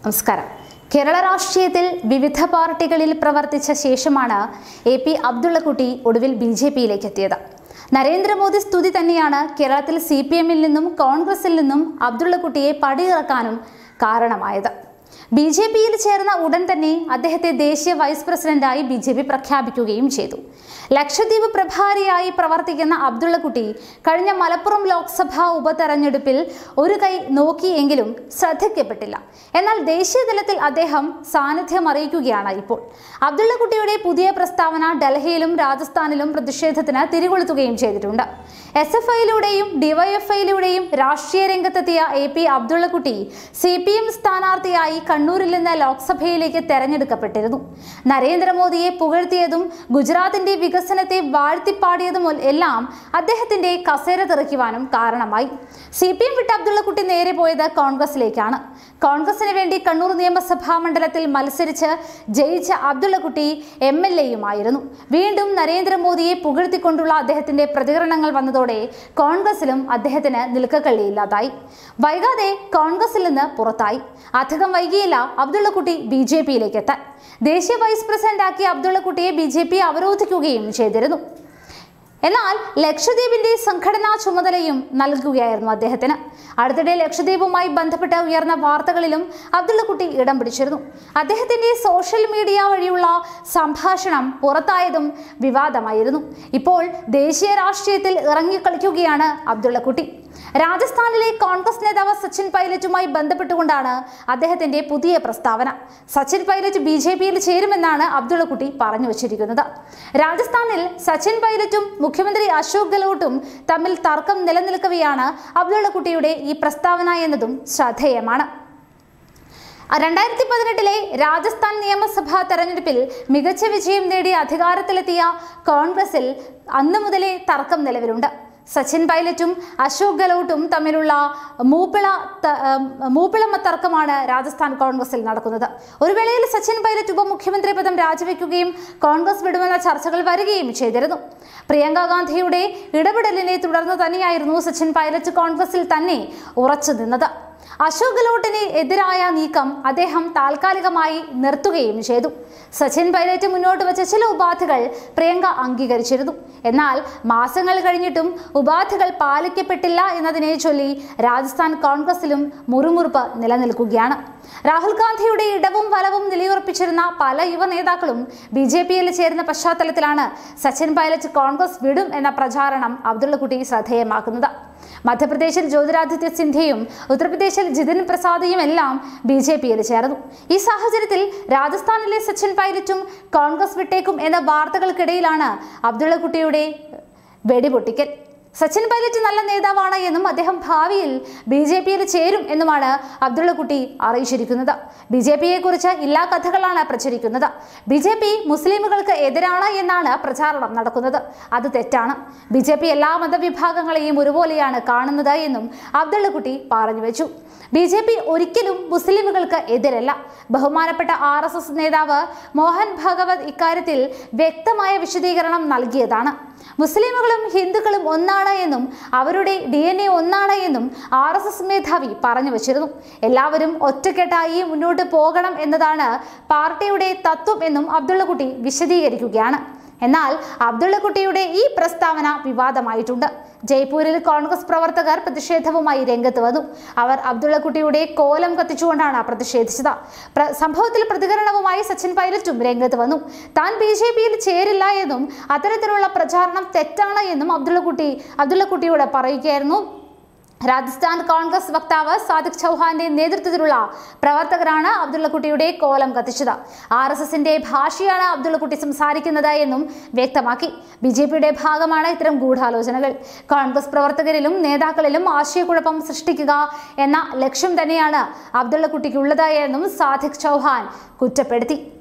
നമസ്കാരം കേരള രാഷ്ട്രീയത്തിൽ വിവിധ പാർട്ടികളിൽ പ്രവർത്തിച്ച ശേഷമാണ് എ പി അബ്ദുള്ളക്കുട്ടി ഒടുവിൽ ബി ജെ പിയിലേക്ക് എത്തിയത് നരേന്ദ്രമോദി സ്തുതി തന്നെയാണ് കേരളത്തിൽ സി പി എമ്മിൽ നിന്നും കോൺഗ്രസിൽ നിന്നും അബ്ദുള്ളക്കുട്ടിയെ പടിയിറക്കാനും കാരണമായത് ബി ജെ പിയിൽ ചേർന്ന ഉടൻ തന്നെ അദ്ദേഹത്തെ ദേശീയ വൈസ് പ്രസിഡന്റായി ബി ജെ പി പ്രഖ്യാപിക്കുകയും ചെയ്തു ലക്ഷദ്വീപ് പ്രഭാരിയായി പ്രവർത്തിക്കുന്ന അബ്ദുള്ളക്കുട്ടി കഴിഞ്ഞ മലപ്പുറം ലോക്സഭാ ഉപതെരഞ്ഞെടുപ്പിൽ ഒരു കൈ നോക്കിയെങ്കിലും ശ്രദ്ധിക്കപ്പെട്ടില്ല എന്നാൽ ദേശീയ തലത്തിൽ അദ്ദേഹം സാന്നിധ്യം അറിയിക്കുകയാണ് ഇപ്പോൾ അബ്ദുള്ളക്കുട്ടിയുടെ പുതിയ പ്രസ്താവന ഡൽഹിയിലും രാജസ്ഥാനിലും പ്രതിഷേധത്തിന് തിരികൊളുത്തുകയും ചെയ്തിട്ടുണ്ട് എസ് എഫ് ഐയിലൂടെയും ഡിവൈഎഫ്ഐയിലൂടെയും രാഷ്ട്രീയ രംഗത്തെത്തിയ A P Abdullakutty C P M സ്ഥാനാർത്ഥിയായി കണ്ണൂരിൽ നിന്ന് ലോക്സഭയിലേക്ക് തെരഞ്ഞെടുക്കപ്പെട്ടിരുന്നു നരേന്ദ്രമോദിയെ പുകഴ്ത്തിയതും ഗുജറാത്തിന്റെ വികസനത്തെ വാഴ്ത്തിപ്പാടിയതും എല്ലാം അദ്ദേഹത്തിന്റെ കസേര തെറിക്കുവാനും കാരണമായി സി പി എം വിട്ട് അബ്ദുള്ളക്കുട്ടി നേരെ പോയത് കോൺഗ്രസിലേക്കാണ് കോൺഗ്രസിന് വേണ്ടി കണ്ണൂർ നിയമസഭാ മണ്ഡലത്തിൽ മത്സരിച്ച് ജയിച്ച അബ്ദുള്ളക്കുട്ടി എം എൽ എയുമായിരുന്നു വീണ്ടും നരേന്ദ്രമോദിയെ പുകഴ്ത്തിക്കൊണ്ടുള്ള അദ്ദേഹത്തിന്റെ പ്രതികരണങ്ങൾ വന്നതോടെ കോൺഗ്രസിലും അദ്ദേഹത്തിന് നിൽക്കക്കള്ളിയില്ലാതായി വൈകാതെ കോൺഗ്രസിൽ നിന്ന് പുറത്തായി അധികം വൈകിയില്ല അബ്ദുള്ളക്കുട്ടി ബി ജെ പിയിലേക്ക് എത്താൻ ദേശീയ വൈസ് പ്രസിഡന്റാക്കിയ അബ്ദുള്ളക്കുട്ടിയെ ബി ജെ പി അവരോധിക്കുകയും ചെയ്തിരുന്നു എന്നാൽ ലക്ഷദ്വീപിന്റെ സംഘടനാ ചുമതലയും നൽകുകയായിരുന്നു അദ്ദേഹത്തിന് അടുത്തിടെ ലക്ഷദ്വീപുമായി ബന്ധപ്പെട്ട് ഉയർന്ന വാർത്തകളിലും അബ്ദുള്ളക്കുട്ടി ഇടം പിടിച്ചിരുന്നു അദ്ദേഹത്തിന്റെ സോഷ്യൽ മീഡിയ വഴിയുള്ള സംഭാഷണം പുറത്തായതും വിവാദമായിരുന്നു ഇപ്പോൾ ദേശീയ രാഷ്ട്രീയത്തിൽ ഇറങ്ങിക്കളിക്കുകയാണ് അബ്ദുള്ളക്കുട്ടി രാജസ്ഥാനിലെ കോൺഗ്രസ് നേതാവ് സച്ചിൻ പൈലറ്റുമായി ബന്ധപ്പെട്ടുകൊണ്ടാണ് അദ്ദേഹത്തിന്റെ പുതിയ പ്രസ്താവന സച്ചിൻ പൈലറ്റ് ബി ജെ പിയിൽ ചേരുമെന്നാണ് അബ്ദുള്ളക്കുട്ടി പറഞ്ഞു വച്ചിരിക്കുന്നത് രാജസ്ഥാനിൽ സച്ചിൻ പൈലറ്റും മുഖ്യമന്ത്രി അശോക് ഗെഹ്ലോട്ടും തമ്മിൽ തർക്കം നിലനിൽക്കവെയാണ് അബ്ദുള്ളക്കുട്ടിയുടെ ഈ പ്രസ്താവന എന്നതും ശ്രദ്ധേയമാണ് രണ്ടായിരത്തി പതിനെട്ടിലെ രാജസ്ഥാൻ നിയമസഭാ തെരഞ്ഞെടുപ്പിൽ മികച്ച വിജയം നേടി അധികാരത്തിലെത്തിയ കോൺഗ്രസിൽ അന്നു മുതലേ തർക്കം നിലവിലുണ്ട് സച്ചിൻ പൈലറ്റും അശോക് ഗെഹ്ലോട്ടും തമ്മിലുള്ള മൂപ്പിള ത- ഏം, മൂപ്പിളമ തർക്കമാണ് രാജസ്ഥാൻ കോൺഗ്രസിൽ നടക്കുന്നത് ഒരു വേളയിൽ സച്ചിൻ പൈലറ്റ് ഉപമുഖ്യമന്ത്രി പദം രാജിവെക്കുകയും കോൺഗ്രസ് വിടുമെന്ന ചർച്ചകൾ വരികയും ചെയ്തിരുന്നു പ്രിയങ്ക ഗാന്ധിയുടെ ഇടപെടലിനെ തുടർന്ന് തന്നെയായിരുന്നു സച്ചിൻ പൈലറ്റ് കോൺഗ്രസിൽ തന്നെ ഉറച്ചു നിന്നത് അശോക് ഗെഹ്ലോട്ടിന് എതിരായ നീക്കം അദ്ദേഹം താൽക്കാലികമായി നിർത്തുകയും ചെയ്തു സച്ചിൻ പൈലറ്റ് മുന്നോട്ട് വെച്ച ചില ഉപാധികൾ പ്രിയങ്ക അംഗീകരിച്ചിരുന്നു എന്നാൽ മാസങ്ങൾ കഴിഞ്ഞിട്ടും ഉപാധികൾ പാലിക്കപ്പെട്ടില്ല എന്നതിനെ ചൊല്ലി രാജസ്ഥാൻ കോൺഗ്രസിലും മുറുമുറുപ്പ് നിലനിൽക്കുകയാണ് രാഹുൽ ഗാന്ധിയുടെ ഇടവും വലവും നിലയുറപ്പിച്ചിരുന്ന പല യുവ നേതാക്കളും ബി ജെ പിയിൽ ചേരുന്ന പശ്ചാത്തലത്തിലാണ് സച്ചിൻ പൈലറ്റ് കോൺഗ്രസ് വിടും എന്ന പ്രചാരണം അബ്ദുള്ളക്കുട്ടി ശ്രദ്ധേയമാക്കുന്നത് മധ്യപ്രദേശിൽ ജ്യോതിരാദിത്യ സിന്ധ്യയും ഉത്തർപ്രദേശിൽ ജിതിൻ പ്രസാദിയും എല്ലാം ബി ജെ പിയിൽ ചേർന്നു ഈ സാഹചര്യത്തിൽ രാജസ്ഥാനിലെ സച്ചിൻ പൈലറ്റും കോൺഗ്രസ് വിട്ടേക്കും എന്ന വാർത്തകൾക്കിടയിലാണ് അബ്ദുള്ളക്കുട്ടിയുടെ വെടിപൊട്ടിക്കൽ സച്ചിൻ പൈലറ്റ് നല്ല നേതാവാണ് എന്നും അദ്ദേഹം ഭാവിയിൽ ബി ജെ പിയിൽ ചേരും എന്നുമാണ് അബ്ദുള്ളക്കുട്ടി അറിയിച്ചിരിക്കുന്നത് ബി ജെ പിയെ കുറിച്ച് ഇല്ലാ കഥകളാണ് പ്രചരിക്കുന്നത് ബി ജെ പി മുസ്ലിമുകൾക്ക് എതിരാണ് എന്നാണ് പ്രചാരണം നടക്കുന്നത് അത് തെറ്റാണ് ബി ജെ പി എല്ലാ മതവിഭാഗങ്ങളെയും ഒരുപോലെയാണ് കാണുന്നത് എന്നും അബ്ദുള്ളക്കുട്ടി പറഞ്ഞു വെച്ചു ബി ജെ പി ഒരിക്കലും മുസ്ലിമുകൾക്ക് എതിരല്ല ബഹുമാനപ്പെട്ട ആർ എസ് എസ് നേതാവ് മോഹൻ ഭാഗവത് ഇക്കാര്യത്തിൽ വ്യക്തമായ വിശദീകരണം നൽകിയതാണ് മുസ്ലിമുകളും ഹിന്ദുക്കളും ഒന്നാണ് എന്നും അവരുടെ ഡി എൻ എ ഒന്നാണ് എന്നും ആർ എസ് എസ് മേധാവി പറഞ്ഞു വച്ചിരുന്നു എല്ലാവരും ഒറ്റക്കെട്ടായി മുന്നോട്ട് പോകണം എന്നതാണ് പാർട്ടിയുടെ തത്വം എന്നും അബ്ദുള്ളക്കുട്ടി വിശദീകരിക്കുകയാണ് എന്നാൽ അബ്ദുള്ളക്കുട്ടിയുടെ ഈ പ്രസ്താവന വിവാദമായിട്ടുണ്ട് ജയ്പൂരിൽ കോൺഗ്രസ് പ്രവർത്തകർ പ്രതിഷേധവുമായി രംഗത്ത് വന്നു അവർ അബ്ദുള്ളക്കുട്ടിയുടെ കോലം കത്തിച്ചുകൊണ്ടാണ് പ്രതിഷേധിച്ചത് പ്ര- സംഭവത്തിൽ പ്രതികരണവുമായി സച്ചിൻ പൈലറ്റും രംഗത്ത് വന്നു താൻ ബി ജെ പിയിൽ ചേരില്ല എന്നും അത്തരത്തിലുള്ള പ്രചാരണം തെറ്റാണ് എന്നും അബ്ദുള്ളക്കുട്ടി അബ്ദുള്ളക്കുട്ടിയോട് പറയുകയായിരുന്നു രാജസ്ഥാൻ കോൺഗ്രസ് വക്താവ് സാദിഖ് ചൗഹാന്റെ നേതൃത്വത്തിലുള്ള പ്രവർത്തകരാണ് അബ്ദുള്ളക്കുട്ടിയുടെ കോലം കത്തിച്ചത് ആർ എസ് എസിന്റെ ഭാഷയാണ് അബ്ദുള്ളക്കുട്ടി സംസാരിക്കുന്നത് എന്നും വ്യക്തമാക്കി ബി ജെ പിയുടെ ഭാഗമാണ് ഇത്തരം ഗൂഢാലോചനകൾ കോൺഗ്രസ് പ്രവർത്തകരിലും നേതാക്കളിലും ആശയക്കുഴപ്പം സൃഷ്ടിക്കുക എന്ന ലക്ഷ്യം തന്നെയാണ് അബ്ദുള്ളക്കുട്ടിക്കുള്ളത് എന്നും സാദിഖ് ചൗഹാൻ കുറ്റപ്പെടുത്തി